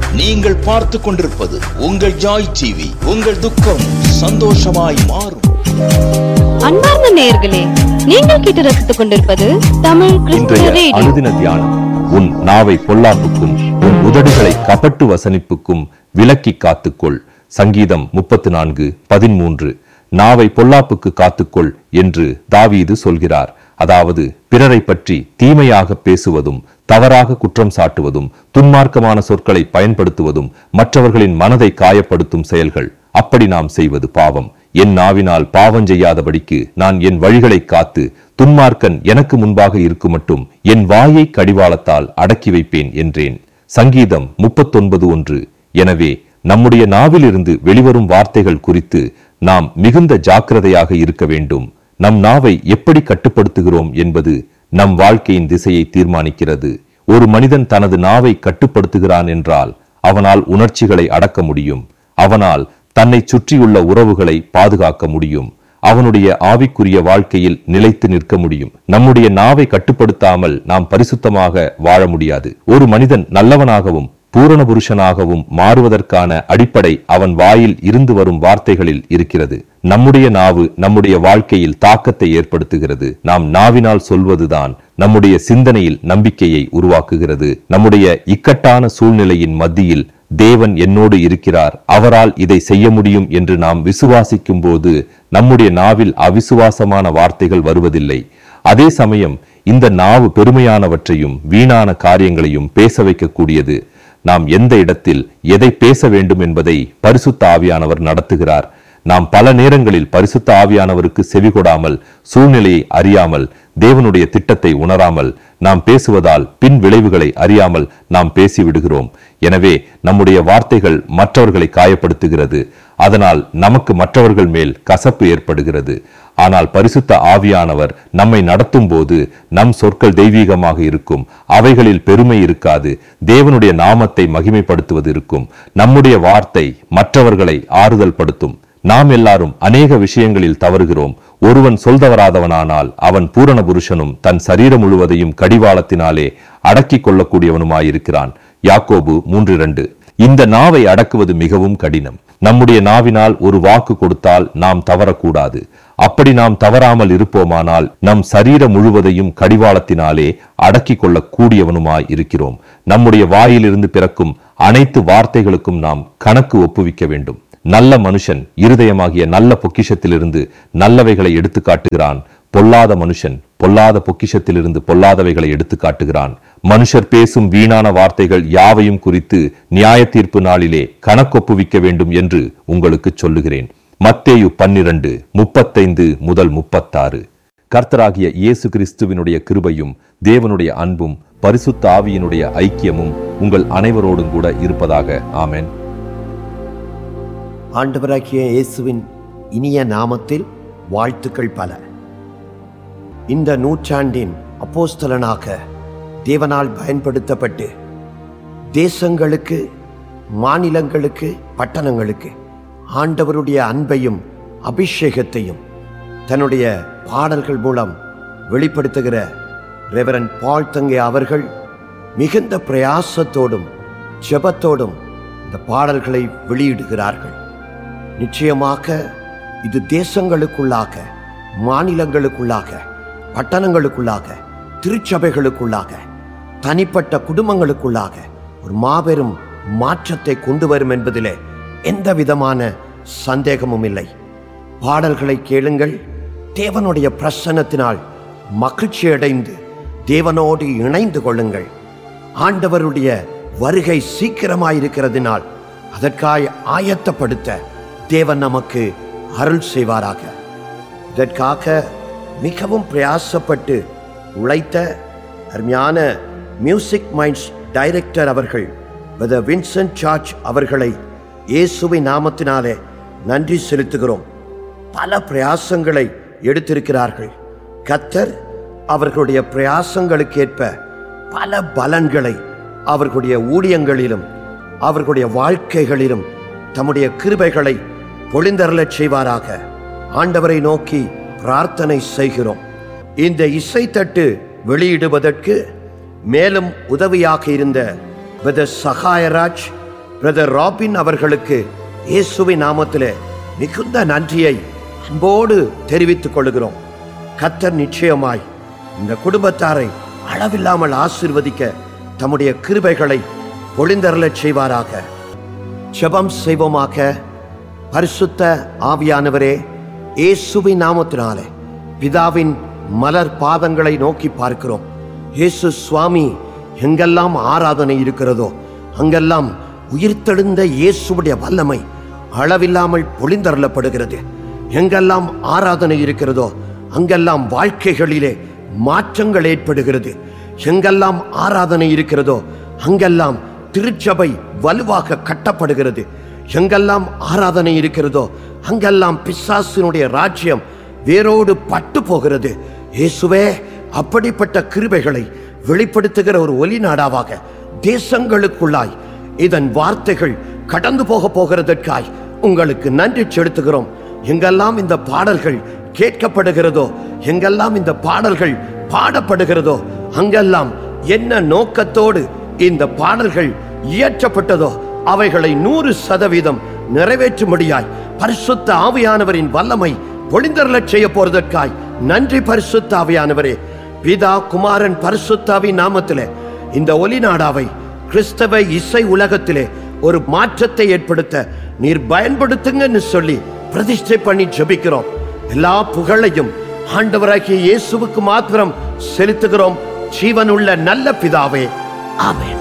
நீங்கள் பார்த்து கொண்டிருப்பது உங்கள் ஜாய் டிவி உங்கள் துக்கம் சந்தோஷமாய் மாறும் அன்பார்ந்த நேயர்களே நீங்கள் கேட்டு ரசித்துக் கொண்டிருப்பது தமிழ் கிறிஸ்துவ இன்றைய ரேடியோ அனுதின தியானம் உன் நாவை பொல்லாப்புக்கும் உன் உதடுகளை கபட்டு வசனிப்புக்கும் விலக்கி காத்துக்கொள் சங்கீதம் முப்பத்து நான்கு பதிமூன்று நாவை பொல்லாப்புக்கு காத்துக்கொள் என்று தாவீது சொல்கிறார் அதாவது பிறரை பற்றி தீமையாக பேசுவதும் தவறாக குற்றம் சாட்டுவதும் துன்மார்க்கமான சொற்களை பயன்படுத்துவதும் மற்றவர்களின் மனதை காயப்படுத்தும் செயல்கள் அப்படி நாம் செய்வது பாவம் என் நாவினால் பாவம் செய்யாதபடிக்கு நான் என் வழிகளை காத்து துன்மார்க்கன் எனக்கு முன்பாக இருக்கும் மட்டும் என் வாயை கடிவாளத்தால் அடக்கி வைப்பேன் என்றேன் சங்கீதம் முப்பத்தொன்பது ஒன்று எனவே நம்முடைய நாவிலிருந்து வெளிவரும் வார்த்தைகள் குறித்து நாம் மிகுந்த ஜாக்கிரதையாக இருக்க வேண்டும் நம் நாவை எப்படி கட்டுப்படுத்துகிறோம் என்பது நம் வாழ்க்கையின் திசையை தீர்மானிக்கிறது ஒரு மனிதன் தனது நாவை கட்டுப்படுத்துகிறான் என்றால் அவனால் உணர்ச்சிகளை அடக்க முடியும் அவனால் தன்னை சுற்றியுள்ள உறவுகளை பாதுகாக்க முடியும் அவனுடைய ஆவிக்குரிய வாழ்க்கையில் நிலைத்து நிற்க முடியும் நம்முடைய நாவை கட்டுப்படுத்தாமல் நாம் பரிசுத்தமாக வாழ முடியாது ஒரு மனிதன் நல்லவனாகவும் பூரண புருஷனாகவும் மாறுவதற்கான அடிப்படை அவன் வாயில் இருந்து வரும் வார்த்தைகளில் இருக்கிறது நம்முடைய நாவு நம்முடைய வாழ்க்கையில் தாக்கத்தை ஏற்படுத்துகிறது நாம் நாவினால் சொல்வதுதான் நம்முடைய சிந்தனையில் நம்பிக்கையை உருவாக்குகிறது நம்முடைய இக்கட்டான சூழ்நிலையின் மத்தியில் தேவன் என்னோடு இருக்கிறார் அவரால் இதை செய்ய முடியும் என்று நாம் விசுவாசிக்கும் போது நம்முடைய நாவில் அவிசுவாசமான வார்த்தைகள் வருவதில்லை அதே சமயம் இந்த நாவு பெருமையானவற்றையும் வீணான காரியங்களையும் பேச வைக்கக்கூடியது நாம் எந்த இடத்தில் எதை பேச வேண்டும் என்பதை பரிசுத்த ஆவியானவர் நடத்துகிறார் நாம் பல நேரங்களில் பரிசுத்த ஆவியானவருக்கு செவிகொடாமல் சூழ்நிலையை அறியாமல் தேவனுடைய திட்டத்தை உணராமல் நாம் பேசுவதால் பின் விளைவுகளை அறியாமல் நாம் பேசிவிடுகிறோம் எனவே நம்முடைய வார்த்தைகள் மற்றவர்களை காயப்படுத்துகிறது அதனால் நமக்கு மற்றவர்கள் மேல் கசப்பு ஏற்படுகிறது ஆனால் பரிசுத்த ஆவியானவர் நம்மை நடத்தும் போது நம் சொற்கள் தெய்வீகமாக இருக்கும் அவைகளில் பெருமை இருக்காது தேவனுடைய நாமத்தை மகிமைப்படுத்துவது இருக்கும் நம்முடைய வார்த்தை மற்றவர்களை ஆறுதல் படுத்தும் நாம் எல்லாரும் அநேக விஷயங்களில் தவறுகிறோம் ஒருவன் சொல்தவராதவனானால் அவன் பூரண புருஷனும் தன் சரீரம் முழுவதையும் கடிவாளத்தினாலே அடக்கிக் கொள்ளக்கூடியவனுமாயிருக்கிறான் யாக்கோபு மூன்று இரண்டு இந்த நாவை அடக்குவது மிகவும் கடினம் நம்முடைய நாவினால் ஒரு வாக்கு கொடுத்தால் நாம் தவறக்கூடாது அப்படி நாம் தவறாமல் இருப்போமானால் நம் சரீரம் முழுவதையும் கடிவாளத்தினாலே அடக்கிக் கொள்ளக் கூடியவனுமாய் இருக்கிறோம் நம்முடைய வாயிலிருந்து பிறக்கும் அனைத்து வார்த்தைகளுக்கும் நாம் கணக்கு ஒப்புவிக்க வேண்டும் நல்ல மனுஷன் இருதயமாகிய நல்ல பொக்கிஷத்திலிருந்து நல்லவைகளை எடுத்து காட்டுகிறான் பொல்லாத மனுஷன் பொல்லாத பொக்கிஷத்திலிருந்து பொல்லாதவைகளை எடுத்து காட்டுகிறான் மனுஷர் பேசும் வீணான வார்த்தைகள் யாவையும் குறித்து நியாய தீர்ப்பு நாளிலே கணக்கொப்புவிக்க வேண்டும் என்று உங்களுக்கு சொல்லுகிறேன் மத்தேயு பன்னிரண்டு முப்பத்தைந்து முதல் முப்பத்தாறு கர்த்தராகிய இயேசு கிறிஸ்துவினுடைய கிருபையும் தேவனுடைய அன்பும் பரிசுத்த ஆவியினுடைய ஐக்கியமும் உங்கள் அனைவரோடும் கூட இருப்பதாக ஆமென் ஆண்டவராகிய இயேசுவின் இனிய நாமத்தில் வாழ்த்துக்கள் பல இந்த நூற்றாண்டின் அப்போஸ்தலனாக தேவனால் பயன்படுத்தப்பட்டு தேசங்களுக்கு மாநிலங்களுக்கு பட்டணங்களுக்கு ஆண்டவருடைய அன்பையும் அபிஷேகத்தையும் தன்னுடைய பாடல்கள் மூலம் வெளிப்படுத்துகிற ரெவரன் பால் தங்கே அவர்கள் மிகுந்த பிரயாசத்தோடும் ஜெபத்தோடும் இந்த பாடல்களை வெளியிடுகிறார்கள் நிச்சயமாக இது தேசங்களுக்குள்ளாக மாநிலங்களுக்குள்ளாக பட்டணங்களுக்குள்ளாக திருச்சபைகளுக்குள்ளாக தனிப்பட்ட குடும்பங்களுக்குள்ளாக ஒரு மாபெரும் மாற்றத்தை கொண்டு வரும் என்பதிலே எந்த விதமான சந்தேகமும் இல்லை பாடல்களை கேளுங்கள் தேவனுடைய பிரசன்னத்தினால் மகிழ்ச்சி அடைந்து தேவனோடு இணைந்து கொள்ளுங்கள் ஆண்டவருடைய வருகை சீக்கிரமாயிருக்கிறதினால் அதற்காய் ஆயத்தப்படுத்த தேவன் நமக்கு அருள் செய்வாராக இதற்காக மிகவும் பிரயாசப்பட்டு உழைத்த அருமையான மியூசிக் மைண்ட்ஸ் டைரக்டர் அவர்கள் பிரதர் வின்சென்ட் சார்ஜ் அவர்களை இயேசுவின் நாமத்தினாலே நன்றி செலுத்துகிறோம் பல பிரயாசங்களை எடுத்திருக்கிறார்கள் கத்தர் அவர்களுடைய பிரயாசங்களுக்கேற்ப பல பலன்களை அவர்களுடைய ஊழியங்களிலும் அவர்களுடைய வாழ்க்கைகளிலும் தம்முடைய கிருபைகளை பொழிந்தருளச் செய்வாராக ஆண்டவரை நோக்கி பிரார்த்தனை செய்கிறோம் இந்த இசைத்தட்டு வெளியிடுவதற்கு மேலும் உதவியாக இருந்த பிரதர் சகாயராஜ் பிரதர் ராபின் அவர்களுக்கு இயேசுவின் நாமத்திலே மிகுந்த நன்றியை அன்போடு தெரிவித்துக் கொள்கிறோம் கத்தர் நிச்சயமாய் இந்த குடும்பத்தாரை அளவில்லாமல் ஆசீர்வதிக்க தம்முடைய கிருபைகளை பொழிந்தருளச் செய்வாராக ஜெபம் செய்வோமாக பரிசுத்த ஆவியானவரே இயேசுவின் நாமத்தினாலே பிதாவின் மலர் பாதங்களை நோக்கி பார்க்கிறோம் இயேசு சுவாமி எங்கெல்லாம் ஆராதனை இருக்கிறதோ அங்கெல்லாம் உயிர்த்தெழுந்த இயேசுவுடைய வல்லமை அளவில்லாமல் பொழிந்தருளப்படுகிறது எங்கெல்லாம் ஆராதனை இருக்கிறதோ அங்கெல்லாம் வாழ்க்கைகளிலே மாற்றங்கள் ஏற்படுகிறது எங்கெல்லாம் ஆராதனை இருக்கிறதோ அங்கெல்லாம் திருச்சபை வலுவாக கட்டப்படுகிறது எங்கெல்லாம் ஆராதனை இருக்கிறதோ அங்கெல்லாம் பிசாசினுடைய ராஜ்யம் வேரோடு பட்டு போகிறது இயேசுவே அப்படிப்பட்ட கிருபைகளை வெளிப்படுத்துகிற ஒரு ஒலி நாடாவாக தேசங்களுக்குள்ளாய் இதன் வார்த்தைகள் கடந்து போக போகிறதற்காய் உங்களுக்கு நன்றி செலுத்துகிறோம் எங்கெல்லாம் இந்த பாடல்கள் கேட்கப்படுகிறதோ எங்கெல்லாம் இந்த பாடல்கள் பாடப்படுகிறதோ அங்கெல்லாம் என்ன நோக்கத்தோடு இந்த பாடல்கள் இயற்றப்பட்டதோ அவைகளை நூறு சதவீதம் நிறைவேற்றும்படியாய் பரிசுத்த ஆவியானவரின் வல்லமை பொழிந்தருளச் செய்ய போறதற்காய் நன்றி பரிசுத்த ஆவியானவரே பிதா குமாரன் பரிசுத்தாவி நாமத்திலே இந்த ஒலி நாடாவை கிறிஸ்தவ இசை உலகத்திலே ஒரு மாற்றத்தை ஏற்படுத்த நீர் பயன்படுத்துங்கன்னு சொல்லி பிரதிஷ்டை பண்ணி ஜெபிக்கிறோம் எல்லா புகழையும் ஆண்டவராகிய இயேசுவுக்கு மாத்திரம் செலுத்துகிறோம் ஜீவனுள்ள நல்ல பிதாவே ஆமென்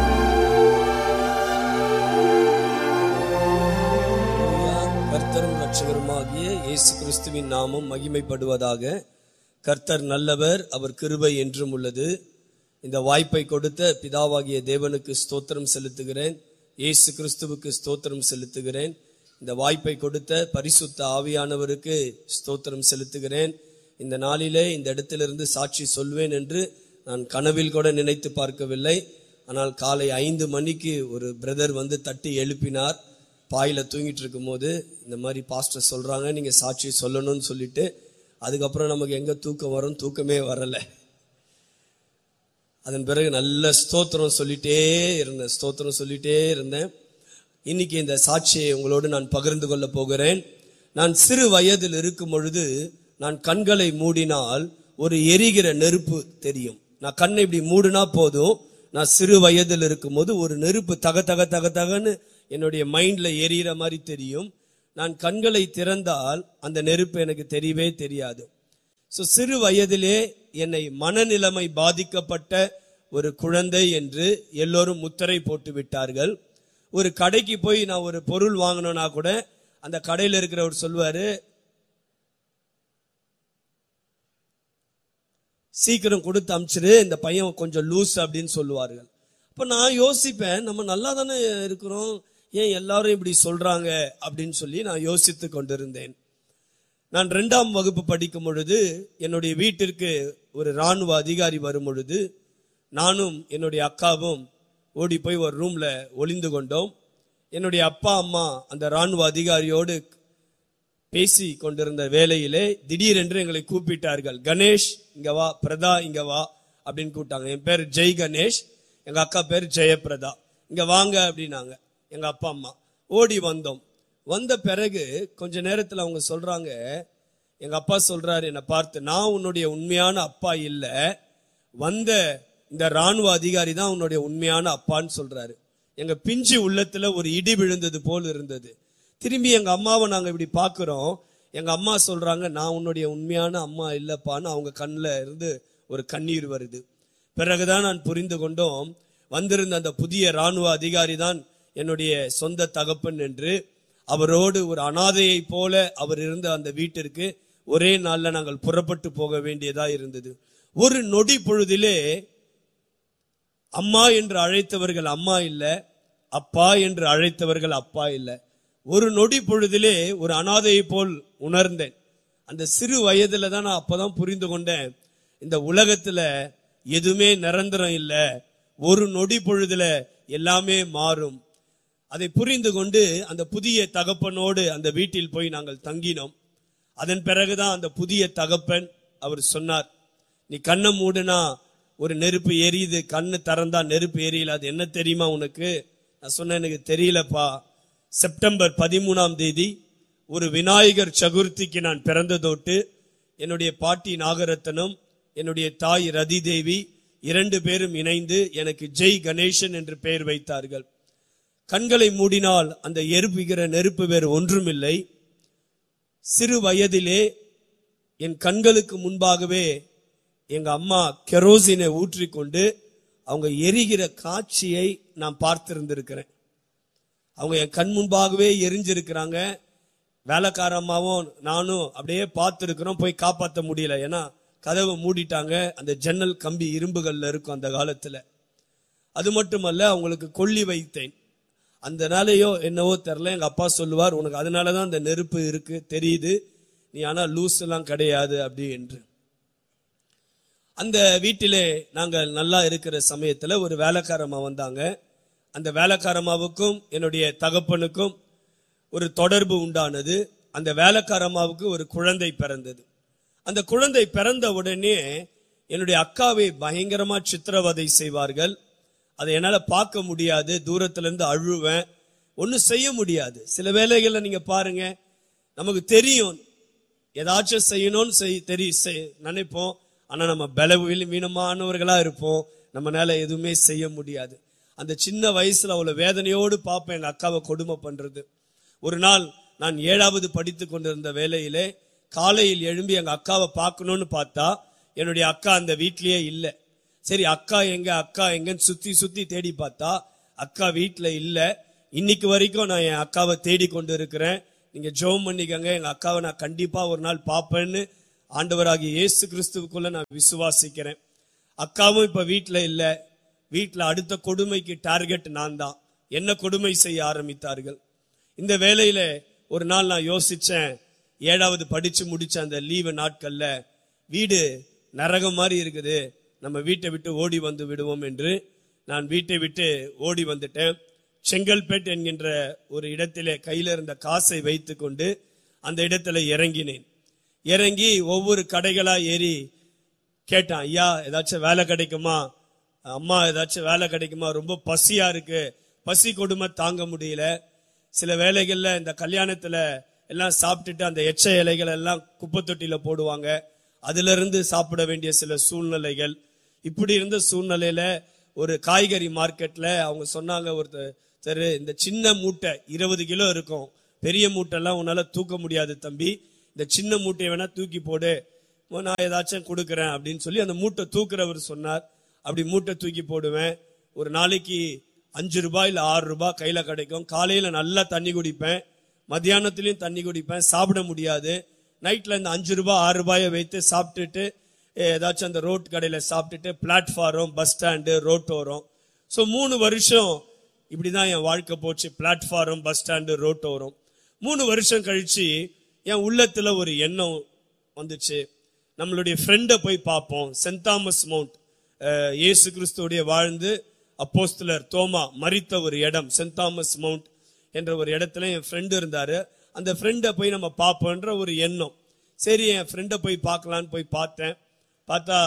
ஹalleluya. கர்த்தரும் ரட்சகருமாகிய இயேசு கிறிஸ்துவின் நாமம் மகிமைப்படுவதாக கர்த்தர் நல்லவர் அவர் கிருபை என்றும் உள்ளது இந்த வாய்ப்பை கொடுத்த பிதாவாகிய தேவனுக்கு ஸ்தோத்திரம் செலுத்துகிறேன் இயேசு கிறிஸ்துவுக்கு ஸ்தோத்திரம் செலுத்துகிறேன் இந்த வாய்ப்பை கொடுத்த பரிசுத்த ஆவியானவருக்கு ஸ்தோத்திரம் செலுத்துகிறேன் இந்த நாளிலே இந்த இடத்திலிருந்து சாட்சி சொல்வேன் என்று நான் கனவில் கூட நினைத்து பார்க்கவில்லை ஆனால் காலை ஐந்து மணிக்கு ஒரு பிரதர் வந்து தட்டி எழுப்பினார் பாயில தூங்கிட்டு இருக்கும்போது இந்த மாதிரி பாஸ்டர் சொல்றாங்க நீங்க சாட்சி சொல்லணும்னு சொல்லிட்டு அதுக்கப்புறம் நமக்கு எங்க தூக்கம் வரும் தூக்கமே வரல அதன் பிறகு நல்ல ஸ்தோத்திரம் சொல்லிட்டே இருந்தேன் ஸ்தோத்திரம் சொல்லிட்டே இருந்தேன் இன்னைக்கு இந்த சாட்சியை உங்களோடு நான் பகிர்ந்து கொள்ள போகிறேன் நான் சிறு வயதில் இருக்கும் பொழுது நான் கண்களை மூடினால் ஒரு எரிகிற நெருப்பு தெரியும் நான் கண்ணை இப்படி மூடினா போதும் நான் சிறு வயதில் இருக்கும்போது ஒரு நெருப்பு தக தக தக தகன்னு என்னுடைய மைண்ட்ல எரியிற மாதிரி தெரியும் நான் கண்களை திறந்தால் அந்த நெருப்பு எனக்கு தெரியவே தெரியாது ஸோ சிறு வயதிலே என்னை மனநிலைமை பாதிக்கப்பட்ட ஒரு குழந்தை என்று எல்லோரும் முத்திரை போட்டு விட்டார்கள் ஒரு கடைக்கு போய் நான் ஒரு பொருள் வாங்கணும்னா கூட அந்த கடையில் இருக்கிறவர் சொல்லுவாரு சீக்கிரம் கொடுத்து அமிச்சிரு இந்த பையன் கொஞ்சம் லூஸ் அப்படின்னு சொல்லுவார்கள் அப்ப நான் யோசிப்பேன் நம்ம நல்லா தானே இருக்கிறோம் ஏன் எல்லாரும் இப்படி சொல்றாங்க அப்படின்னு சொல்லி நான் யோசித்து கொண்டிருந்தேன் நான் ரெண்டாம் வகுப்பு படிக்கும் பொழுது என்னுடைய வீட்டிற்கு ஒரு ராணுவ அதிகாரி வரும் பொழுது நானும் என்னுடைய அக்காவும் ஓடி போய் ஒரு ரூம்ல ஒளிந்து கொண்டோம் என்னுடைய அப்பா அம்மா அந்த ராணுவ அதிகாரியோடு பேசி கொண்டிருந்த வேளையிலே திடீரென்று எங்களை கூப்பிட்டார்கள் கணேஷ் இங்க வா பிரதா இங்க வா அப்படின்னு கூப்பிட்டாங்க என் பேர் ஜெய் கணேஷ் எங்க அக்கா பேர் ஜெயபிரதா இங்க வாங்க அப்படின்னாங்க எங்க அப்பா அம்மா ஓடி வந்தோம் வந்த பிறகு கொஞ்ச நேரத்துல அவங்க சொல்றாங்க எங்க அப்பா சொல்றாரு என்னை பார்த்து நான் உன்னுடைய உண்மையான அப்பா இல்ல வந்த இந்த ராணுவ அதிகாரி தான் உன்னுடைய உண்மையான அப்பான்னு சொல்றாரு எங்க பிஞ்சு உள்ளத்துல ஒரு இடி விழுந்தது போல் இருந்தது திரும்பி எங்க அம்மாவை நாங்க இப்படி பாக்குறோம் எங்க அம்மா சொல்றாங்க நான் உன்னுடைய உண்மையான அம்மா இல்லப்பான்னு அவங்க கண்ணுல இருந்து ஒரு கண்ணீர் வருது பிறகுதான் நான் புரிந்து கொண்டோம் வந்திருந்த அந்த புதிய ராணுவ அதிகாரி தான் என்னுடைய சொந்த தகப்பன் என்று அவரோடு ஒரு அனாதையை போல அவர் இருந்த அந்த வீட்டிற்கு ஒரே நாள்ல நாங்கள் புறப்பட்டு போக வேண்டியதா இருந்தது ஒரு நொடி பொழுதிலே அம்மா என்று அழைத்தவர்கள் அம்மா இல்ல அப்பா என்று அழைத்தவர்கள் அப்பா இல்ல ஒரு நொடி பொழுதிலே ஒரு அனாதையை போல் உணர்ந்தேன் அந்த சிறு வயதுல தான் நான் அப்பதான் புரிந்து கொண்டேன் இந்த உலகத்துல எதுவுமே நிரந்தரம் இல்ல ஒரு நொடி பொழுதுல எல்லாமே மாறும் அதை புரிந்து கொண்டு அந்த புதிய தகப்பனோடு அந்த வீட்டில் போய் நாங்கள் தங்கினோம் அதன் பிறகுதான் அந்த புதிய தகப்பன் அவர் சொன்னார் நீ கண்ணை மூடுனா ஒரு நெருப்பு எரியுது கண்ணு திறந்தா நெருப்பு எரியல அது என்ன தெரியுமா உனக்கு நான் சொன்னேன் எனக்கு தெரியலப்பா செப்டம்பர் பதிமூணாம் தேதி ஒரு விநாயகர் சதுர்த்திக்கு நான் பிறந்ததோட்டு என்னுடைய பாட்டி நாகரத்னம் என்னுடைய தாய் ரதி தேவி இரண்டு பேரும் இணைந்து எனக்கு ஜெய் கணேசன் என்று பெயர் வைத்தார்கள் கண்களை மூடினால் அந்த எருப்புகிற நெருப்பு வேறு ஒன்றுமில்லை சிறு வயதிலே என் கண்களுக்கு முன்பாகவே எங்க அம்மா கெரோசினை ஊற்றிக்கொண்டு அவங்க எரிகிற காட்சியை நான் பார்த்திருந்திருக்கிறேன் அவங்க என் கண் முன்பாகவே எரிஞ்சிருக்கிறாங்க வேலைக்காரம்மாவும் நானும் அப்படியே பார்த்துருக்கிறோம் போய் காப்பாற்ற முடியல ஏன்னா கதவை மூடிட்டாங்க அந்த ஜன்னல் கம்பி இரும்புகள்ல இருக்கும் அந்த காலத்துல அது மட்டுமல்ல அவங்களுக்கு கொல்லி வைத்தேன் அந்த நாளையோ என்னவோ தெரில எங்க அப்பா சொல்லுவார் உனக்கு அதனாலதான் அந்த நெருப்பு இருக்கு தெரியுது நீ ஆனா லூஸ் எல்லாம் கிடையாது அப்படி என்று அந்த வீட்டிலே நாங்கள் நல்லா இருக்கிற சமயத்துல ஒரு வேலைக்காரம்மா வந்தாங்க அந்த வேலைக்காரம்மாவுக்கும் என்னுடைய தகப்பனுக்கும் ஒரு தொடர்பு உண்டானது அந்த வேலைக்காரம்மாவுக்கு ஒரு குழந்தை பிறந்தது அந்த குழந்தை பிறந்த உடனே என்னுடைய அக்காவை பயங்கரமா சித்திரவதை செய்வார்கள் அதை என்னால பார்க்க முடியாது தூரத்துல இருந்து அழுவேன் ஒன்னும் செய்ய முடியாது சில வேலைகள்ல நீங்க பாருங்க நமக்கு தெரியும் ஏதாச்சும் செய்யணும்னு செய் தெரி செய்- நினைப்போம் ஆனா நம்ம பலவீன வீணமானவர்களா இருப்போம் நம்மளால எதுவுமே செய்ய முடியாது அந்த சின்ன வயசுல அவ்வளவு வேதனையோடு பார்ப்பேன் எங்க அக்காவை கொடுமை பண்றது ஒரு நாள் நான் ஏழாவது படித்து கொண்டிருந்த வேளையிலே காலையில் எழும்பி எங்க அக்காவை பார்க்கணும்னு பார்த்தா என்னுடைய அக்கா அந்த வீட்லயே இல்லை சரி அக்கா எங்க அக்கா எங்கன்னு சுத்தி சுத்தி தேடி பார்த்தா அக்கா வீட்ல இல்ல இன்னைக்கு வரைக்கும் நான் என் அக்காவை தேடி கொண்டு இருக்கிறேன் நீங்க ஜெபம் பண்ணிக்கங்க எங்க அக்காவை நான் கண்டிப்பா ஒரு நாள் பார்ப்பேன்னு ஆண்டவராகிய இயேசு கிறிஸ்துவுக்குள்ள நான் விசுவாசிக்கிறேன் அக்காவும் இப்ப வீட்ல இல்ல வீட்ல அடுத்த கொடுமைக்கு டார்கெட் நான் தான் என்ன கொடுமை செய்ய ஆரம்பித்தார்கள் இந்த வேலையில ஒரு நாள் நான் யோசிச்சேன் ஏழாவது படிச்சு முடிச்ச அந்த லீவு நாட்கள்ல வீடு நரகம் மாதிரி இருக்குது நம்ம வீட்டை விட்டு ஓடி வந்து விடுவோம் என்று நான் வீட்டை விட்டு ஓடி வந்துட்டேன் செங்கல்பேட் என்கின்ற ஒரு இடத்திலே கையில இருந்த காசை வைத்துக்கொண்டு அந்த இடத்துல இறங்கினேன் இறங்கி ஒவ்வொரு கடைகளா ஏறி கேட்டான் ஐயா ஏதாச்சும் வேலை கிடைக்குமா அம்மா ஏதாச்சும் வேலை கிடைக்குமா ரொம்ப பசியா இருக்கு பசி கொடுமை தாங்க முடியல சில வேலைகள்ல இந்த கல்யாணத்துல எல்லாம் சாப்பிட்டுட்டு அந்த எச்ச இலைகள் எல்லாம் குப்பை தொட்டியில போடுவாங்க அதுல இருந்து சாப்பிட வேண்டிய சில சூழ்நிலைகள் இப்படி இருந்த சூழ்நிலையில ஒரு காய்கறி மார்க்கெட்ல அவங்க சொன்னாங்க ஒருத்தர் சரி இந்த சின்ன மூட்டை இருபது கிலோ இருக்கும் பெரிய மூட்டைலாம் உன்னால தூக்க முடியாது தம்பி இந்த சின்ன மூட்டையை வேணா தூக்கி போடு மோ, நான் ஏதாச்சும் கொடுக்குறேன் அப்படின்னு சொல்லி அந்த மூட்டை தூக்குறவர் சொன்னார் அப்படி மூட்டை தூக்கி போடுவேன் ஒரு நாளைக்கு அஞ்சு ரூபாய் இல்ல ஆறு ரூபாய் கையில கிடைக்கும் காலையில நல்லா தண்ணி குடிப்பேன் மத்தியானத்துலயும் தண்ணி குடிப்பேன் சாப்பிட முடியாது நைட்ல இந்த அஞ்சு ரூபாய் ஆறு ரூபாயை வைத்து சாப்பிட்டுட்டு eh, ஏதாச்சும் அந்த ரோட் கடையில சாப்பிட்டுட்டு பிளாட்ஃபார்ம் பஸ் ஸ்டாண்டு ரோட்டோரம் ஸோ மூணு வருஷம் இப்படிதான் என் வாழ்க்கை போச்சு பிளாட்ஃபார்ம் பஸ் ஸ்டாண்டு ரோட்டோரம் மூணு வருஷம் கழிச்சு என் உள்ளத்துல ஒரு எண்ணம் வந்துச்சு நம்மளுடைய ஃப்ரெண்டை போய் பார்ப்போம் சென்ட் தாமஸ் மவுண்ட் அஹ், இயேசு கிறிஸ்துவோடைய வாழ்ந்து அப்போஸ்தலர் தோமா மரித்த ஒரு இடம் சென்ட் தாமஸ் மவுண்ட் என்ற ஒரு இடத்துல என் ஃப்ரெண்டு இருந்தாரு அந்த ஃப்ரெண்டை போய் நம்ம பார்ப்போன்ற ஒரு எண்ணம் சரி என் ஃப்ரெண்டை போய் பார்க்கலான்னு போய் பார்த்தேன் பார்த்தா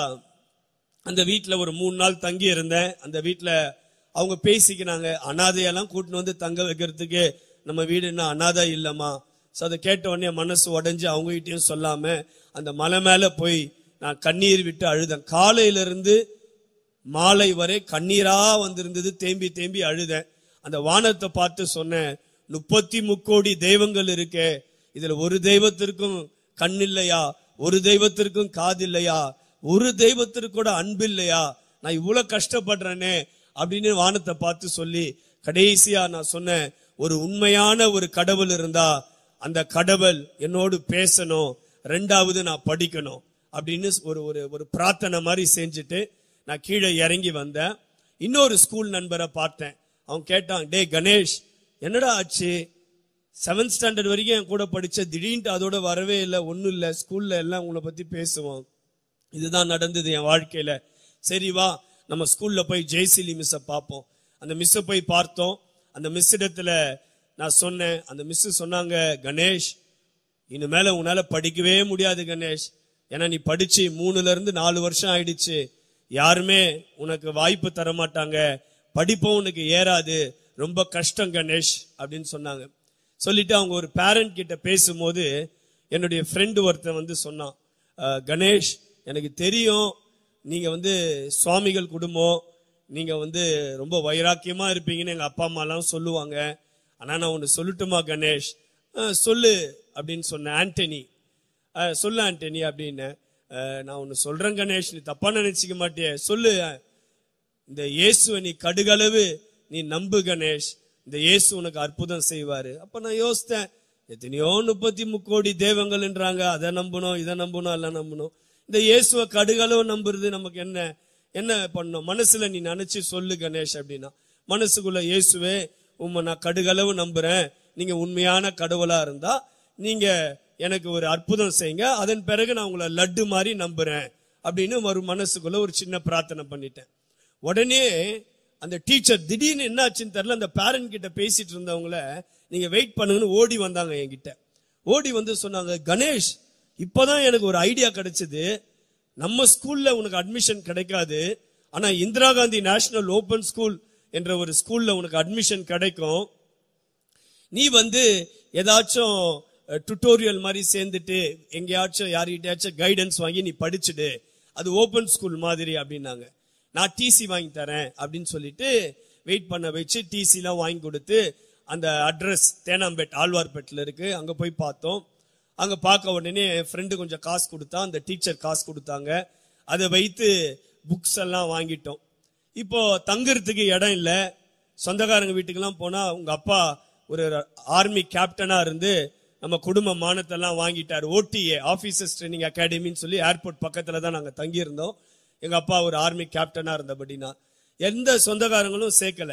அந்த வீட்ல ஒரு மூணு நாள் தங்கி இருந்தேன் அந்த வீட்ல அவங்க பேசிக்கினாங்க அனாதையெல்லாம் கூட்டின்னு வந்து தங்க வைக்கிறதுக்கு நம்ம வீடு என்ன அனாதை இல்லம்மா ஸோ அதை கேட்ட உடனே என் மனசு உடைஞ்சு அவங்ககிட்டயும் சொல்லாம அந்த மலை மேல போய் நான் கண்ணீர் விட்டு அழுதேன் காலையில இருந்து மாலை வரை கண்ணீரா வந்திருந்தது தேம்பி தேம்பி அழுதேன் அந்த வானத்தை பார்த்து சொன்னேன் முப்பத்தி முக்கோடி தெய்வங்கள் இருக்கே இதுல ஒரு தெய்வத்திற்கும் கண் இல்லையா ஒரு தெய்வத்திற்கும் காது இல்லையா ஒரு தெய்வத்திற்கு கூட அன்பு இல்லையா நான் இவ்வளவு கஷ்டப்படுறேனே அப்படின்னு வானத்தை பார்த்து சொல்லி கடைசியா நான் சொன்னேன் ஒரு உண்மையான ஒரு கடவுள் இருந்தா அந்த கடவுள் என்னோடு பேசணும் ரெண்டாவது நான் படிக்கணும் அப்படின்னு ஒரு ஒரு ஒரு பிரார்த்தனை மாதிரி செஞ்சுட்டு நான் கீழே இறங்கி வந்தேன் இன்னொரு ஸ்கூல் நண்பரை பார்த்தேன் அவன் கேட்டான் டே கணேஷ் என்னடா ஆச்சு செவன்த் ஸ்டாண்டர்ட் வரைக்கும் என் கூட படிச்ச திடீர்னு அதோட வரவே இல்லை ஒன்றும் இல்லை ஸ்கூல்ல எல்லாம் உங்களை பத்தி பேசுவோம் இதுதான் நடந்தது என் வாழ்க்கையில சரி வா நம்ம ஸ்கூல்ல போய் ஜெய்சிலி மிஸ்ஸை பார்ப்போம் அந்த மிஸ்ஸை போய் பார்த்தோம் அந்த மிஸ் இடத்துல நான் சொன்னேன் அந்த மிஸ் சொன்னாங்க கணேஷ் இனிமேல உன்னால படிக்கவே முடியாது கணேஷ் ஏன்னா நீ படிச்சு மூணுல இருந்து நாலு வருஷம் ஆயிடுச்சு யாருமே உனக்கு வாய்ப்பு தர மாட்டாங்க படிப்பும் உனக்கு ஏறாது ரொம்ப கஷ்டம் கணேஷ் அப்படின்னு சொன்னாங்க சொல்லிட்டு அவங்க ஒரு பேரண்ட் கிட்ட பேசும்போது என்னுடைய ஃப்ரெண்டு ஒருத்தன் வந்து சொன்னான் "அஹ், கணேஷ் எனக்கு தெரியும் நீங்க வந்து சுவாமிகள் குடும்பம் நீங்க வந்து ரொம்ப வைராக்கியமா இருப்பீங்கன்னு எங்க அப்பா அம்மா எல்லாம் சொல்லுவாங்க ஆனா நான் ஒன்னு சொல்லட்டுமா கணேஷ் "அஹ், சொல்லு அப்படின்னு சொன்னேன் ஆண்டனி "அஹ், சொல்லு ஆண்டனி அப்படின்னு "அஹ், நான் ஒன்னு சொல்றேன் கணேஷ் நீ தப்பா நினைச்சுக்க மாட்டியே சொல்லு இந்த இயேசுவை நீ கடுகளவு நீ நம்பு கணேஷ் இந்த இயேசு உனக்கு அற்புதம் செய்வாரு அப்ப நான் யோசித்தேன் எத்தனையோ முப்பத்தி முக்கோடி தெய்வங்கள்ன்றாங்க அதை நம்பணும் இதை நம்பணும் எல்லாம் நம்பணும் இந்த இயேசுவை கடுகளவு நம்புறது நமக்கு என்ன என்ன பண்ணணும் மனசுல நீ நினைச்சு சொல்லு கணேஷ் அப்படின்னா மனசுக்குள்ள இயேசுவே உம்மை நான் கடுகளவு நம்புறேன் நீங்க உண்மையான கடவுளா இருந்தா நீங்க எனக்கு ஒரு அற்புதம் செய்யுங்க அதன் பிறகு நான் உங்களை லட்டு மாதிரி நம்புறேன் அப்படின்னு ஒரு மனசுக்குள்ள ஒரு சின்ன பிரார்த்தனை பண்ணிட்டேன் உடனே அந்த டீச்சர் திடீர்னு என்னாச்சுன்னு தெரியல அந்த பேரண்ட் கிட்ட பேசிட்டு இருந்தவங்கள நீங்க வெயிட் பண்ணுங்கன்னு ஓடி வந்தாங்க என்கிட்ட ஓடி வந்து சொன்னாங்க கணேஷ் இப்பதான் எனக்கு ஒரு ஐடியா கிடைச்சது நம்ம ஸ்கூல்ல உனக்கு அட்மிஷன் கிடைக்காது ஆனா Indira Gandhi national open school என்ற ஒரு ஸ்கூல்ல உனக்கு அட்மிஷன் கிடைக்கும் நீ வந்து ஏதாச்சும் டுட்டோரியல் மாதிரி சேர்ந்துட்டு எங்கேயாச்சும் யார்கிட்டயாச்சும் கைடன்ஸ் வாங்கி நீ படிச்சுடு அது ஓபன் ஸ்கூல் மாதிரி அப்படின்னாங்க நான் டிசி வாங்கி தரேன் அப்படின்னு சொல்லிட்டு வெயிட் பண்ண வச்சு டிசி எல்லாம் வாங்கி கொடுத்து அந்த அட்ரஸ் தேனாம்பேட் ஆழ்வார்பேட்டில் இருக்கு அங்க போய் பார்த்தோம் அங்க பார்க்க உடனே என் ஃப்ரெண்டு கொஞ்சம் காசு கொடுத்தா அந்த டீச்சர் காசு கொடுத்தாங்க அதை வைத்து புக்ஸ் எல்லாம் வாங்கிட்டோம் இப்போ தங்குறதுக்கு இடம் இல்ல சொந்தக்காரங்க வீட்டுக்கெல்லாம் போனா உங்க அப்பா ஒரு ஆர்மி கேப்டனா இருந்து நம்ம குடும்ப மானத்தெல்லாம் வாங்கிட்டாரு ஓடிஏ ஆபீசர்ஸ் ட்ரைனிங் அகாடமின்னு சொல்லி ஏர்போர்ட் பக்கத்துல தான் நாங்க தங்கி இருந்தோம் எங்க அப்பா ஒரு ஆர்மி கேப்டனா இருந்தபடினா எந்த சொந்தக்காரங்களும் சேர்க்கல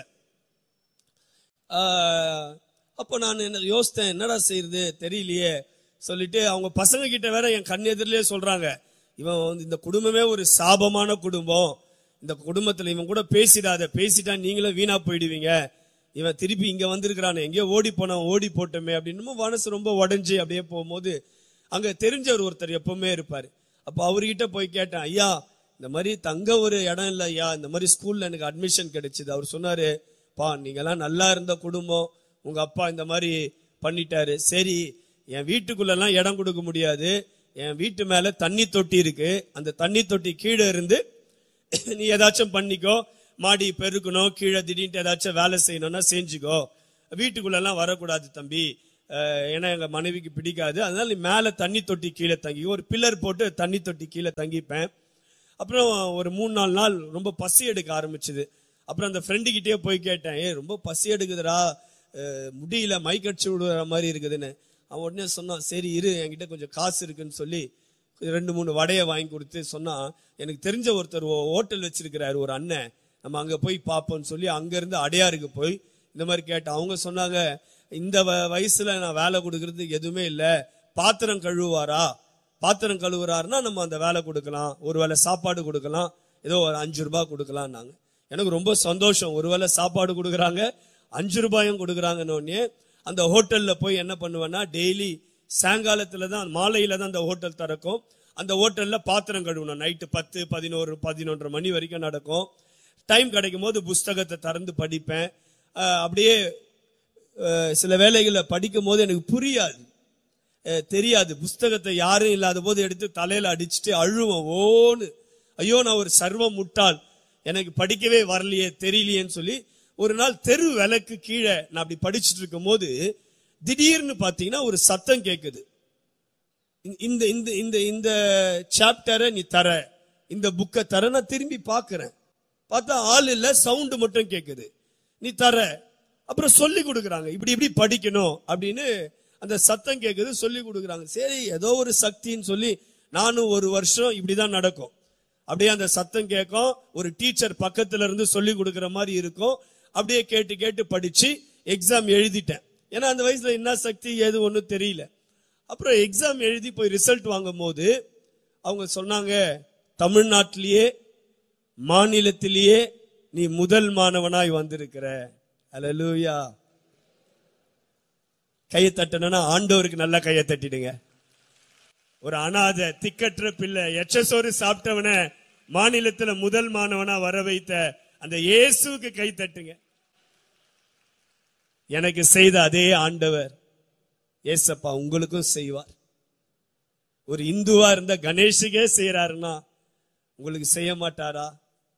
ஆஹ், அப்போ நான் என்ன யோசித்தேன் என்னடா செய்யறது தெரியலையே சொல்லிட்டு அவங்க பசங்க கிட்ட வேற என் கண் எதிரிலே சொல்றாங்க இவன் வந்து இந்த குடும்பமே ஒரு சாபமான குடும்பம் இந்த குடும்பத்துல இவன் கூட பேசிடாத பேசிட்டா நீங்களும் வீணா போயிடுவீங்க இவன் திருப்பி இங்க வந்திருக்கிறானே எங்கேயோ ஓடி போனவன் ஓடி போட்டோமே அப்படின்னு மனசு ரொம்ப உடைஞ்சு அப்படியே போகும்போது அங்க தெரிஞ்சவர் ஒருத்தர் எப்பவுமே இருப்பாரு அப்ப அவர்கிட்ட போய் கேட்டேன் ஐயா இந்த மாதிரி தங்க ஒரு இடம் இல்ல ஐயா இந்த மாதிரி ஸ்கூல்ல எனக்கு அட்மிஷன் கிடைச்சது அவர் சொன்னாரு பா நீங்கெல்லாம் நல்லா இருந்த குடும்பம் உங்க அப்பா இந்த மாதிரி பண்ணிட்டாரு சரி என் வீட்டுக்குள்ள எல்லாம் இடம் கொடுக்க முடியாது என் வீட்டு மேல தண்ணி தொட்டி இருக்கு அந்த தண்ணி தொட்டி கீழே இருந்து நீ ஏதாச்சும் பண்ணிக்கோ மாடி பெருக்கணும் கீழே திடீர்னு ஏதாச்சும் வேலை செய்யணும்னா செஞ்சுக்கோ வீட்டுக்குள்ள எல்லாம் வரக்கூடாது தம்பி அஹ், ஏன்னா எங்க மனைவிக்கு பிடிக்காது அதனால நீ மேல தண்ணி தொட்டி கீழே தங்கி ஒரு பில்லர் போட்டு தண்ணி தொட்டி கீழே தங்கிப்பேன் அப்புறம் ஒரு மூணு நாலு நாள் ரொம்ப பசி எடுக்க ஆரம்பிச்சுது அப்புறம் அந்த ஃப்ரெண்டு கிட்டயே போய் கேட்டேன் ஏ ரொம்ப பசி எடுக்குதுடா அஹ், முடியல மைக்கடிச்சு விடுற மாதிரி இருக்குதுன்னு அவன் உடனே சொன்னான் சரி இரு என்கிட்ட கொஞ்சம் காசு இருக்குன்னு சொல்லி ரெண்டு மூணு வடையை வாங்கி கொடுத்து சொன்னா எனக்கு தெரிஞ்ச ஒருத்தர் ஹோட்டல் வச்சிருக்கிறாரு ஒரு அண்ணன் நம்ம அங்க போய் பார்ப்போம்னு சொல்லி அங்க இருந்து அடையாருக்கு போய் இந்த மாதிரி கேட்டேன் அவங்க சொன்னாங்க இந்த வ- வயசுல நான் வேலை கொடுக்கறதுக்கு எதுவுமே இல்ல பாத்திரம் கழுவுவாரா பாத்திரம் கழுவுறாருன்னா நம்ம அந்த வேலை கொடுக்கலாம் ஒருவேளை சாப்பாடு கொடுக்கலாம் ஏதோ ஒரு அஞ்சு ரூபாய் கொடுக்கலாம்னாங்க எனக்கு ரொம்ப சந்தோஷம் ஒருவேளை சாப்பாடு கொடுக்குறாங்க அஞ்சு ரூபாயும் கொடுக்குறாங்கன்னு உடனே அந்த ஹோட்டல்ல போய் என்ன பண்ணுவேன்னா டெய்லி சாயங்காலத்துல தான் மாலையில தான் அந்த ஹோட்டல் திறக்கும் அந்த ஹோட்டல்ல பாத்திரம் கழுவணும் நைட்டு பத்து பதினோரு பதினொன்றரை மணி வரைக்கும் நடக்கும் டைம் கிடைக்கும் போது புஸ்தகத்தை திறந்து படிப்பேன் அஹ் அப்படியே அஹ் சில வேலைகளை படிக்கும் போது எனக்கு புரியாது அஹ் தெரியாது புஸ்தகத்தை யாரும் இல்லாத போது எடுத்து தலையில அடிச்சுட்டு அழுவேன் ஓன்னு ஐயோ நான் ஒரு சர்வ முட்டாள் எனக்கு படிக்கவே வரலையே தெரியலையேன்னு சொல்லி ஒரு நாள் தெரு விளக்கு கீழே நான் அப்படி படிச்சுட்டு இருக்கும் போது திடீர்னு பாத்தீங்கன்னா ஒரு சத்தம் கேக்குது இந்த இந்த இந்த இந்த சாப்டரை நீ தர இந்த புக்கை தர நான் திரும்பி பார்க்கிறேன் பார்த்தா ஆள் இல்ல சவுண்ட் மட்டும் கேக்குது நீ தர அப்புறம் சொல்லி கொடுக்குறாங்க இப்படி இப்படி படிக்கணும் அப்படின்னு அந்த சத்தம் கேக்குது சொல்லி கொடுக்குறாங்க சரி ஏதோ ஒரு சக்தின்னு சொல்லி நானும் ஒரு வருஷம் இப்படிதான் நடக்கும் அப்படியே அந்த சத்தம் கேட்கும் ஒரு டீச்சர் பக்கத்துல இருந்து சொல்லி கொடுக்கிற மாதிரி இருக்கும் அப்படியே கேட்டு கேட்டு படிச்சு எக்ஸாம் எழுதிட்டேன் ஏன்னா அந்த வயசுல என்ன சக்தி ஏது ஒண்ணும் தெரியல அப்புறம் எக்ஸாம் எழுதி போய் ரிசல்ட் வாங்கும் போது அவங்க சொன்னாங்க தமிழ்நாட்டிலேயே மாநிலத்திலேயே நீ முதல் மாணவனாய் வந்திருக்கிற அல்லேலூயா கையை தட்டணும்னா ஆண்டவருக்கு நல்லா கையை தட்டிடுங்க ஒரு அனாதை திக்கற்ற பிள்ளை எச்சசோறு சாப்பிட்டவன மாநிலத்துல முதல் மாணவனா வர வைத்த அந்த இயேசுவுக்கு கை தட்டுங்க எனக்கு செய்த அதே ஆண்டவர் ஏசப்பா உங்களுக்கும் செய்வார் ஒரு இந்துவா இருந்த கணேஷுக்கே செய்யறாருன்னா உங்களுக்கு செய்ய மாட்டாரா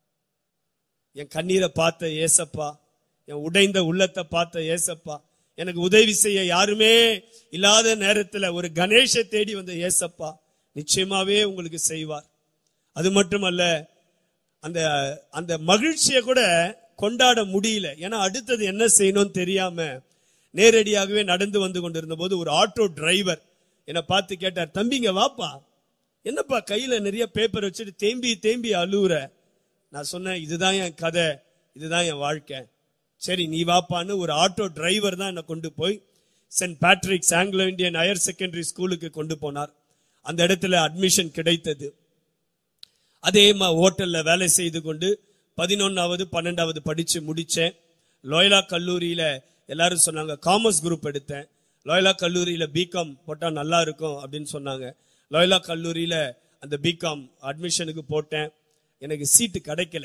என் கண்ணீரை பார்த்த ஏசப்பா என் உடைந்த உள்ளத்தை பார்த்த ஏசப்பா எனக்கு உதவி செய்ய யாருமே இல்லாத நேரத்துல ஒரு கணேஷை தேடி வந்த ஏசப்பா நிச்சயமாவே உங்களுக்கு செய்வார் அது மட்டுமல்ல அந்த அந்த மகிழ்ச்சியை கூட கொண்டாட முடியல ஏன்னா அடுத்தது என்ன செய்யணும்னு தெரியாம நேரடியாகவே நடந்து வந்து கொண்டிருந்த போது ஒரு ஆட்டோ டிரைவர் என்னை பார்த்து கேட்டார் தம்பிங்க வாப்பா என்னப்பா கையில நிறைய பேப்பர் வச்சுட்டு தேம்பி தேம்பி அழுவுற நான் சொன்னேன் இதுதான் என் கதை இதுதான் என் வாழ்க்கை சரி நீ வாப்பான்னு ஒரு ஆட்டோ டிரைவர் தான் என்னை கொண்டு போய் saint Patrick's Anglo Indian higher secondary ஸ்கூலுக்கு கொண்டு போனார் அந்த இடத்துல அட்மிஷன் கிடைத்தது அதே மா ஹோட்டல்ல வேலை செய்து கொண்டு பதினொன்னாவது பன்னெண்டாவது படிச்சு முடிச்சேன் லோயலா கல்லூரியில எல்லாரும் சொன்னாங்க காமர்ஸ் குரூப் எடுத்தேன் லோயலா கல்லூரியில பிகாம் போட்டா நல்லா இருக்கும் அப்படின்னு சொன்னாங்க லோயலா கல்லூரியில அந்த பிகாம் அட்மிஷனுக்கு போட்டேன் எனக்கு சீட்டு கிடைக்கல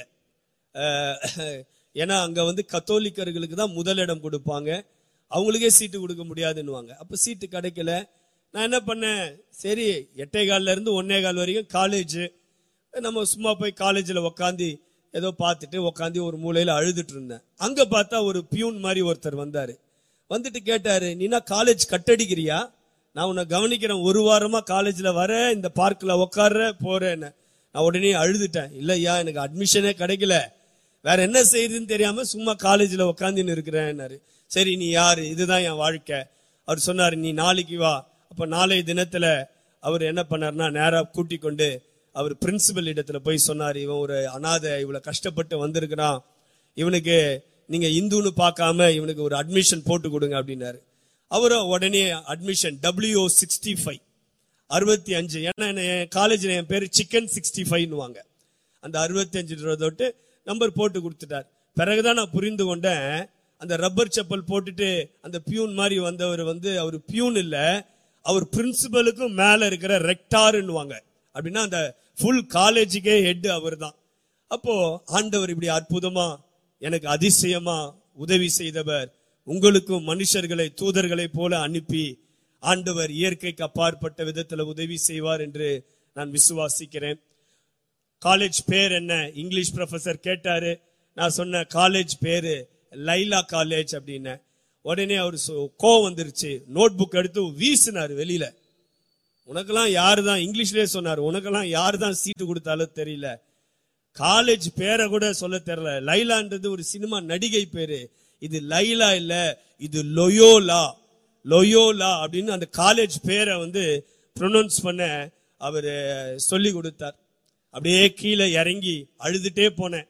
அஹ், ஏன்னா அங்க வந்து கத்தோலிக்கர்களுக்கு தான் முதலிடம் கொடுப்பாங்க அவங்களுக்கே சீட்டு கொடுக்க முடியாதுன்னுவாங்க அப்ப சீட்டு கிடைக்கல நான் என்ன பண்ணேன் சரி எட்டே கால்ல இருந்து ஒன்னே கால் வரைக்கும் காலேஜ் நம்ம சும்மா போய் காலேஜில் உக்காந்து ஏதோ பார்த்துட்டு உக்காந்து ஒரு மூலையில அழுதுட்டு இருந்தேன் அங்க பார்த்தா ஒரு பியூன் மாதிரி ஒருத்தர் வந்தாரு வந்துட்டு கேட்டாரு நீனா காலேஜ் கட்டடிக்கிறியா நான் உன்னை கவனிக்கிறேன் ஒரு வாரமா காலேஜ்ல வர இந்த பார்க்ல உட்கார்ற போறேன்னு நான் உடனே அழுதுட்டேன் இல்லையா எனக்கு அட்மிஷனே கிடைக்கல வேற என்ன செய்யுதுன்னு தெரியாம சும்மா காலேஜ்ல உட்காந்துன்னு இருக்கிறேன்னாரு சரி நீ யாரு இதுதான் என் வாழ்க்கை அவர் சொன்னாரு நீ நாளைக்கு வா அப்ப நாளைய தினத்துல அவர் என்ன பண்ணாருன்னா நேரா கூட்டி கொண்டு அவர் பிரின்சிபல் இடத்துல போய் சொன்னார் இவன் ஒரு அனாதை இவ்வளவு கஷ்டப்பட்டு வந்திருக்கிறான் இவனுக்கு நீங்க இந்துன்னு பார்க்காம இவனுக்கு ஒரு அட்மிஷன் போட்டு கொடுங்க அப்படின்னாரு அவரும் உடனே அட்மிஷன் டபிள்யூ சிக்ஸ்டி ஃபைவ் அறுபத்தி அஞ்சு ஏன்னா என்ன- என் காலேஜ்ல என் பேரு சிக்கன் சிக்ஸ்டி ஃபைவ்னுவாங்க அந்த அறுபத்தி அஞ்சு தொட்டு நம்பர் போட்டு கொடுத்துட்டார் பிறகுதான் நான் புரிந்து கொண்டேன் அந்த ரப்பர் செப்பல் போட்டுட்டு அந்த பியூன் மாதிரி வந்தவர் வந்து அவர் பியூன் இல்ல அவர் பிரின்சிபலுக்கும் மேல இருக்கிற ரெக்டார்னுவாங்க அப்படின்னா அந்த ஃபுல் காலேஜுக்கே ஹெட் அவர் தான் அப்போ ஆண்டவர் இப்படி அற்புதமா எனக்கு அதிசயமா உதவி செய்தவர் உங்களுக்கும் மனுஷர்களை தூதர்களை போல அனுப்பி ஆண்டவர் இயற்கைக்கு அப்பாற்பட்ட விதத்துல உதவி செய்வார் என்று நான் விசுவாசிக்கிறேன் காலேஜ் பேர் என்ன இங்கிலீஷ் ப்ரொஃபசர் கேட்டாரு நான் சொன்ன காலேஜ் பேரு லைலா காலேஜ் அப்படின்னு உடனே அவர் கோவம் வந்துருச்சு நோட் புக் எடுத்து வீசினாரு வெளியில உனக்கெல்லாம் யாரு தான் இங்கிலீஷ்லயே சொன்னாரு உனக்கெல்லாம் யாரு தான் சீட்டு கொடுத்தாலும் தெரியல காலேஜ் பேரை கூட சொல்ல தெரியல லைலான்றது ஒரு சினிமா நடிகை பேரு இது லைலா இல்ல இது லொயோலா லொயோலா அப்படின்னு அந்த காலேஜ் பேரை வந்து ப்ரொனவுன்ஸ் பண்ண அவர் சொல்லி கொடுத்தார் அப்படியே கீழே இறங்கி அழுதுட்டே போனேன்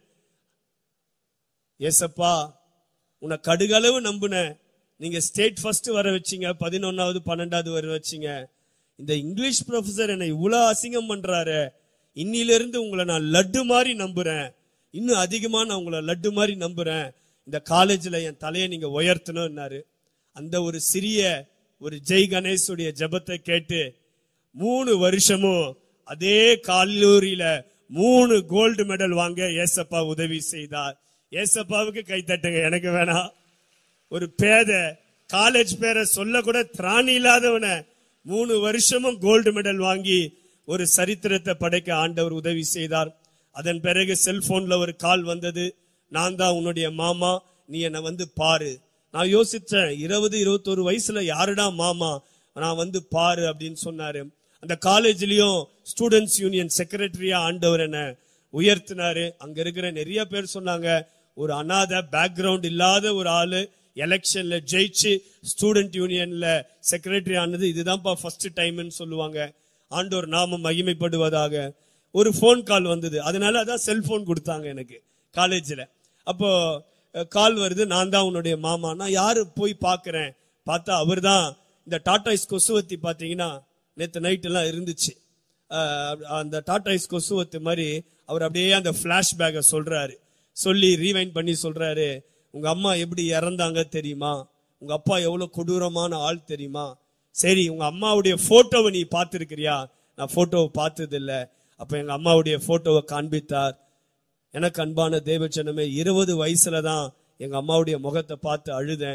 ஏசப்பா உன்னை கடுகளவு நம்புனேன் நீங்க ஸ்டேட் ஃபர்ஸ்ட் வர வச்சீங்க பதினொன்னாவது பன்னெண்டாவது வர வச்சீங்க இந்த இங்கிலீஷ் ப்ரொஃபசர் என்னை இவ்வளவு அசிங்கம் பண்றாரு இன்னில இருந்து உங்களை நான் லட்டு மாதிரி நம்புறேன் இன்னும் அதிகமா நான் உங்களை லட்டு மாதிரி நம்புறேன் இந்த காலேஜ்ல என் தலையை நீங்க உயர்த்தணும்னாரு அந்த ஒரு சிறிய ஒரு ஜெய் கணேஷுடைய ஜெபத்தை கேட்டு மூணு வருஷமும் அதே கல்லூரியில மூணு கோல்டு மெடல் வாங்க ஏசப்பா உதவி செய்தார் ஏசப்பாவுக்கு கை தட்டுங்க எனக்கு வேணாம் ஒரு பேத காலேஜ் பேரை சொல்ல கூட திராணி இல்லாதவன மூணு வருஷமும் கோல்டு மெடல் வாங்கி ஒரு சரித்திரத்தை படைக்க ஆண்டவர் உதவி செய்தார் அதன் பிறகு செல்போன்ல ஒரு கால் வந்தது நான் தான் உன்னுடைய மாமா நீ என்னை வந்து பாரு நான் யோசிச்சேன் இருபது இருபத்தொரு வயசுல யாருடா மாமா நான் வந்து பாரு அப்படின்னு சொன்னாரு அந்த காலேஜ்லயும் ஸ்டூடெண்ட்ஸ் யூனியன் செக்ரட்டரியா ஆண்டவர் என்ன உயர்த்தினாரு அங்க இருக்கிற நிறைய பேர் சொன்னாங்க ஒரு அனாதை பேக்ரவுண்ட் இல்லாத ஒரு ஆளு எலெக்ஷன்ல ஜெயிச்சு ஸ்டூடெண்ட் யூனியன்ல செக்ரட்டரி ஆனது இதுதான்ப்பா ஃபர்ஸ்ட் டைம்னு சொல்லுவாங்க ஆண்டோர் நாமம் மகிமைப்படுவதாக ஒரு ஃபோன் கால் வந்தது அதனால அதான் செல்போன் கொடுத்தாங்க எனக்கு காலேஜ்ல அப்போ கால் வருது நான் தான் உன்னுடைய மாமா நான் யாரு போய் பார்க்கறேன் பார்த்தா அவர்தான் இந்த டாடா கொசுவத்தி பாத்தீங்கன்னா நேத்து நைட் எல்லாம் இருந்துச்சு அஹ் அந்த டாடாய்ஸ் கொசுவத்து மாதிரி அவர் அப்படியே அந்த பிளாஷ்பேக்கை சொல்றாரு சொல்லி ரீவைண்ட் பண்ணி சொல்றாரு உங்க அம்மா எப்படி இறந்தாங்க தெரியுமா உங்க அப்பா எவ்வளவு கொடூரமான ஆள் தெரியுமா சரி உங்க அம்மாவுடைய போட்டோவை நீ பார்த்திருக்கிறியா நான் போட்டோவை பார்த்தது இல்ல அப்ப எங்க அம்மாவுடைய போட்டோவை காண்பித்தார் எனக்கு அன்பான தேவச்சனமே இருபது வயசுல தான் எங்க அம்மாவுடைய முகத்தை பார்த்து அழுதேன்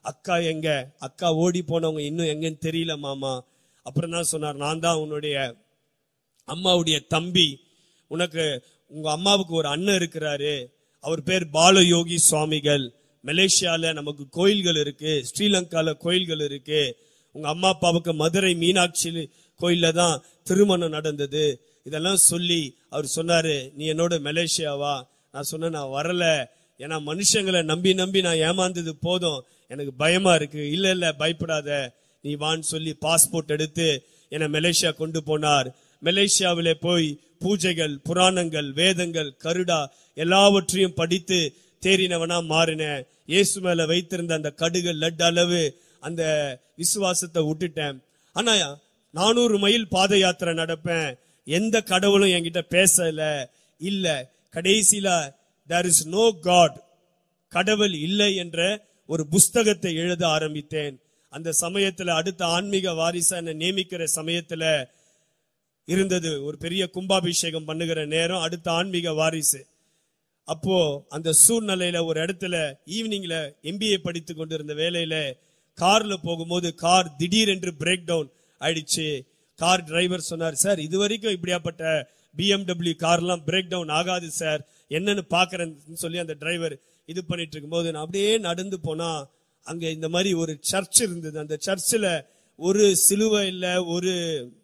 அக்கா எங்க அக்கா ஓடி போனவங்க இன்னும் எங்கன்னு தெரியல மாமா அப்புறம் தான் சொன்னார் நான் தான் உன்னுடைய அம்மாவுடைய தம்பி உனக்கு உங்க அம்மாவுக்கு ஒரு அண்ணன் இருக்கிறாரு அவர் பேர் பாலயோகி சுவாமிகள் மலேசியால நமக்கு கோயில்கள் இருக்கு ஸ்ரீலங்கால கோயில்கள் இருக்கு உங்க அம்மா அப்பாவுக்கு மதுரை மீனாட்சி கோயில்ல தான் திருமணம் நடந்தது இதெல்லாம் சொல்லி அவர் சொன்னாரு நீ என்னோட மலேசியாவா நான் சொன்னேன் நான் வரல ஏன்னா மனுஷங்களை நம்பி நம்பி நான் ஏமாந்தது போதும் எனக்கு பயமா இருக்கு இல்ல இல்ல பயப்படாத நீ வான்னு சொல்லி பாஸ்போர்ட் எடுத்து என்னை மலேசியா கொண்டு போனார் மலேசியாவிலே போய் பூஜைகள் புராணங்கள் வேதங்கள் கருடா எல்லாவற்றையும் படித்து தேறினவனா மாறினேன் இயேசு மேல வைத்திருந்த அந்த கடுகு லட் அளவு அந்த விசுவாசத்தை விட்டுட்டேன் ஆனா நானூறு மைல் பாத யாத்திரை நடப்பேன் எந்த கடவுளும் என்கிட்ட பேசல இல்ல கடைசியில தேர் இஸ் நோ காட் கடவுள் இல்லை என்ற ஒரு புஸ்தகத்தை எழுத ஆரம்பித்தேன் அந்த சமயத்துல அடுத்த ஆன்மீக வாரிசா என்னை நியமிக்கிற சமயத்துல இருந்தது ஒரு பெரிய கும்பாபிஷேகம் பண்ணுகிற நேரம் அடுத்த ஆன்மீக வாரிசு அப்போ அந்த சூழ்நிலையில ஒரு இடத்துல ஈவினிங்ல எம்பிஏ படித்து கொண்டிருந்த வேலையில கார்ல போகும்போது கார் திடீரென்று பிரேக் டவுன் ஆயிடுச்சு கார் டிரைவர் சொன்னார் சார் இது வரைக்கும் இப்படியாப்பட்ட பிஎம்டபிள்யூ கார்லாம் பிரேக் டவுன் ஆகாது சார் என்னன்னு பாக்குறேன்னு சொல்லி அந்த டிரைவர் இது பண்ணிட்டு இருக்கும்போது நான் அப்படியே நடந்து போனா அங்க இந்த மாதிரி ஒரு சர்ச் இருந்தது அந்த சர்ச்சில் ஒரு சிலுவை இல்ல ஒரு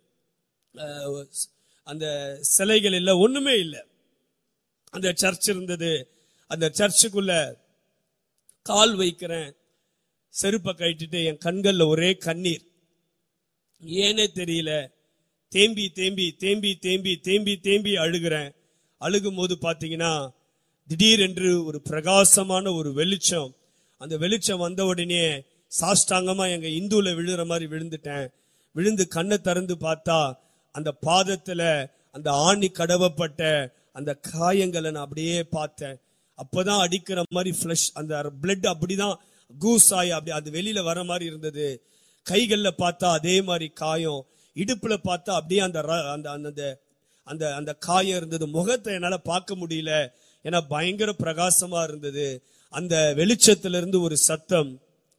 அஹ், அந்த சிலைகள் இல்ல ஒண்ணுமே இல்லை அந்த சர்ச் இருந்தது அந்த சர்ச்சுக்குள்ள கால் வைக்கிறேன் செருப்பை கட்டிட்டு என் கண்கள்ல ஒரே கண்ணீர் ஏனே தெரியல தேம்பி தேம்பி தேம்பி தேம்பி தேம்பி தேம்பி அழுகிறேன் அழுகும் போது பாத்தீங்கன்னா திடீரென்று ஒரு பிரகாசமான ஒரு வெளிச்சம் அந்த வெளிச்சம் வந்த உடனே சாஷ்டாங்கமா எங்க இந்துல விழுற மாதிரி விழுந்துட்டேன் விழுந்து கண்ணை திறந்து பார்த்தா அந்த பாதத்துல அந்த ஆணி கடவப்பட்ட அந்த காயங்களை நான் அப்படியே பார்த்தேன் அப்பதான் அடிக்கிற மாதிரி ஃபிளஷ் அந்த பிளட் அப்படிதான் கூஸ் ஆகி அப்படி அது வெளியில வர மாதிரி இருந்தது கைகள்ல பார்த்தா அதே மாதிரி காயம் இடுப்புல பார்த்தா அப்படியே அந்த ர- அந்த அந்த அந்த- அந்த அந்த காயம் இருந்தது முகத்தை என்னால பார்க்க முடியல ஏன்னா பயங்கர பிரகாசமா இருந்தது அந்த வெளிச்சத்துல இருந்து ஒரு சத்தம்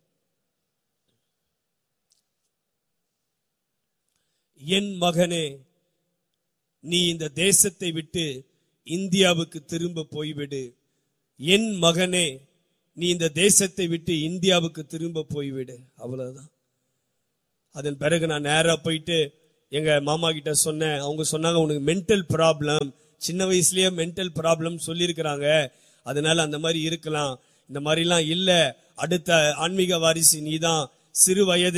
என் மகனே நீ இந்த தேசத்தை விட்டு இந்தியாவுக்கு திரும்ப போய்விடு என் மகனே நீ இந்த தேசத்தை விட்டு இந்தியாவுக்கு திரும்ப போய்விடு அவ்வளவுதான் அதன் பிறகு நான் நேரா போயிட்டு எங்க மாமா கிட்ட சொன்னேன் அவங்க சொன்னாங்க உனக்கு மென்டல் ப்ராப்ளம் சின்ன வயசுலயே மென்டல் ப்ராப்ளம் சொல்லியிருக்கிறாங்க அதனால அந்த மாதிரி இருக்கலாம் இந்த மாதிரிலாம் இல்ல அடுத்த ஆன்மீக வாரிசு நீதான் சிறு வயது